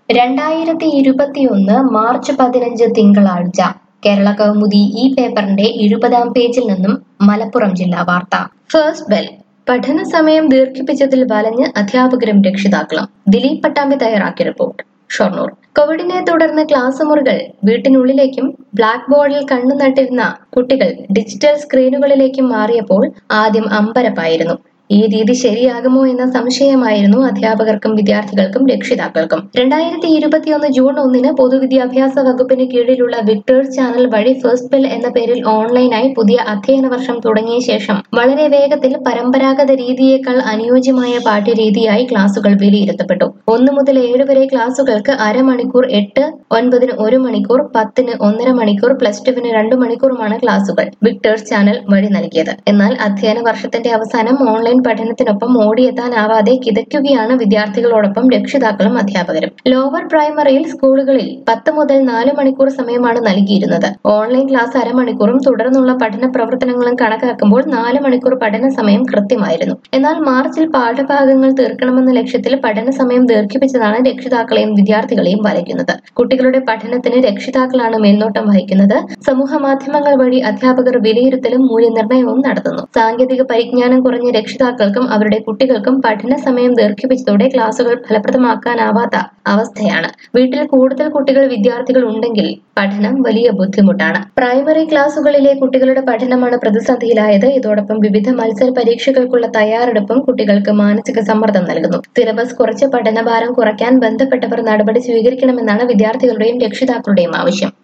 രണ്ടായിരത്തി ഇരുപത്തിയൊന്ന് മാർച്ച് പതിനഞ്ച് തിങ്കളാഴ്ച കേരള കൗമുദി ഈ പേപ്പറിന്റെ ഇരുപതാം പേജിൽ നിന്നും മലപ്പുറം ജില്ലാ വാർത്ത ഫസ്റ്റ് ബെൽ പഠന സമയം ദീർഘിപ്പിച്ചതിൽ വലഞ്ഞ് അധ്യാപകരും രക്ഷിതാക്കളും ദിലീപ് പട്ടാമ്പി തയ്യാറാക്കിയ റിപ്പോർട്ട് ഷൊർണൂർ കോവിഡിനെ തുടർന്ന് ക്ലാസ് മുറികൾ വീട്ടിനുള്ളിലേക്കും ബ്ലാക്ക് ബോർഡിൽ കണ്ണു നട്ടിരുന്ന കുട്ടികൾ ഡിജിറ്റൽ സ്ക്രീനുകളിലേക്കും മാറിയപ്പോൾ ആദ്യം അമ്പരപ്പായിരുന്നു ഈ രീതി ശരിയാകുമോ എന്ന സംശയമായിരുന്നു അധ്യാപകർക്കും വിദ്യാർത്ഥികൾക്കും രക്ഷിതാക്കൾക്കും രണ്ടായിരത്തി ഇരുപത്തിയൊന്ന് ജൂൺ ഒന്നിന് പൊതുവിദ്യാഭ്യാസ വകുപ്പിന് കീഴിലുള്ള വിക്ടേഴ്സ് ചാനൽ വഴി ഫസ്റ്റ് ബെൽ എന്ന പേരിൽ ഓൺലൈനായി പുതിയ അധ്യയന വർഷം തുടങ്ങിയ ശേഷം വളരെ വേഗത്തിൽ പരമ്പരാഗത രീതിയേക്കാൾ അനുയോജ്യമായ പാഠ്യരീതിയായി ക്ലാസുകൾ വിലയിരുത്തപ്പെട്ടു ഒന്ന് മുതൽ ഏഴ് വരെ ക്ലാസുകൾക്ക് അരമണിക്കൂർ എട്ട് ഒൻപതിന് ഒരു മണിക്കൂർ പത്തിന് ഒന്നര മണിക്കൂർ പ്ലസ് ടുവിന് രണ്ടു മണിക്കൂറുമാണ് ക്ലാസുകൾ വിക്ടേഴ്സ് ചാനൽ വഴി നൽകിയത് എന്നാൽ അധ്യയന വർഷത്തിന്റെ അവസാനം ഓൺലൈൻ പഠനത്തിനൊപ്പം ഓടിയെത്താനാവാതെ കിതയ്ക്കുകയാണ് വിദ്യാർത്ഥികളോടൊപ്പം രക്ഷിതാക്കളും അധ്യാപകരും ലോവർ പ്രൈമറിയിൽ സ്കൂളുകളിൽ പത്ത് മുതൽ നാല് മണിക്കൂർ സമയമാണ് നൽകിയിരുന്നത് ഓൺലൈൻ ക്ലാസ് അരമണിക്കൂറും തുടർന്നുള്ള പഠന പ്രവർത്തനങ്ങളും കണക്കാക്കുമ്പോൾ നാല് മണിക്കൂർ പഠന സമയം കൃത്യമായിരുന്നു എന്നാൽ മാർച്ചിൽ പാഠഭാഗങ്ങൾ തീർക്കണമെന്ന ലക്ഷ്യത്തിൽ പഠന സമയം ദീർഘിപ്പിച്ചതാണ് രക്ഷിതാക്കളെയും വിദ്യാർത്ഥികളെയും വലയ്ക്കുന്നത് കുട്ടികളുടെ പഠനത്തിന് രക്ഷിതാക്കളാണ് മേൽനോട്ടം വഹിക്കുന്നത് സമൂഹ മാധ്യമങ്ങൾ വഴി അധ്യാപകർ വിലയിരുത്തലും മൂല്യനിർണ്ണയവും നടത്തുന്നു സാങ്കേതിക പരിജ്ഞാനം കുറഞ്ഞ രക്ഷിതാക്കൾക്കും അവരുടെ കുട്ടികൾക്കും പഠന സമയം ദീർഘിപ്പിച്ചതോടെ ക്ലാസുകൾ ഫലപ്രദമാക്കാനാവാത്ത അവസ്ഥയാണ് വീട്ടിൽ കൂടുതൽ കുട്ടികൾ വിദ്യാർത്ഥികൾ ഉണ്ടെങ്കിൽ പഠനം വലിയ ബുദ്ധിമുട്ടാണ് പ്രൈമറി ക്ലാസുകളിലെ കുട്ടികളുടെ പഠനമാണ് പ്രതിസന്ധിയിലായത് ഇതോടൊപ്പം വിവിധ മത്സര പരീക്ഷകൾക്കുള്ള തയ്യാറെടുപ്പും കുട്ടികൾക്ക് മാനസിക സമ്മർദ്ദം നൽകുന്നു സിലബസ് കുറച്ച് പഠനഭാരം കുറയ്ക്കാൻ ബന്ധപ്പെട്ടവർ നടപടി സ്വീകരിക്കണമെന്നാണ് വിദ്യാർത്ഥികളുടെയും രക്ഷിതാക്കളുടെയും ആവശ്യം